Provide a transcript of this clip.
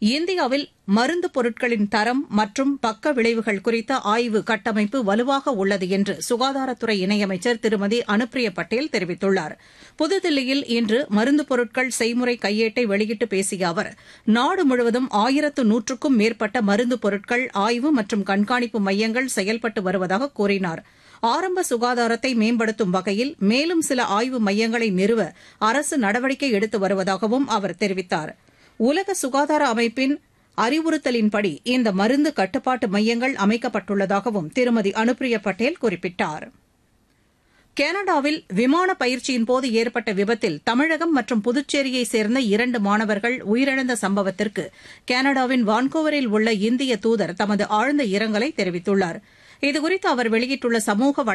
இந்தியாவில் மருந்து பொருட்களின் தரம் மற்றும் பக்க விளைவுகள் குறித்த ஆய்வு கட்டமைப்பு வலுவாக உள்ளது என்று சுகாதாரத்துறை இணையமைச்சர் திருமதி அனுப்பிரியா பட்டேல் தெரிவித்துள்ளார் புதுதில்லியில் இன்று மருந்து பொருட்கள் செய்முறை கையேட்டை வெளியிட்டு பேசிய அவர் நாடு முழுவதும் ஆயிரத்து நூற்றுக்கும் மேற்பட்ட மருந்து பொருட்கள் ஆய்வு மற்றும் கண்காணிப்பு மையங்கள் செயல்பட்டு வருவதாக கூறினார் ஆரம்ப சுகாதாரத்தை மேம்படுத்தும் வகையில் மேலும் சில ஆய்வு மையங்களை நிறுவ அரசு நடவடிக்கை எடுத்து வருவதாகவும் அவர் தெரிவித்தார் உலக சுகாதார அமைப்பின் அறிவுறுத்தலின்படி இந்த மருந்து கட்டுப்பாட்டு மையங்கள் அமைக்கப்பட்டுள்ளதாகவும் திருமதி அனுப்பிரியா பட்டேல் குறிப்பிட்டார் கனடாவில் விமான பயிற்சியின்போது ஏற்பட்ட விபத்தில் தமிழகம் மற்றும் புதுச்சேரியைச் சேர்ந்த இரண்டு மாணவர்கள் உயிரிழந்த சம்பவத்திற்கு கனடாவின் வான்கோவரில் உள்ள இந்திய தூதர் தமது ஆழ்ந்த இரங்கலை தெரிவித்துள்ளார் இதுகுறித்து அவர் வெளியிட்டுள்ள சமூக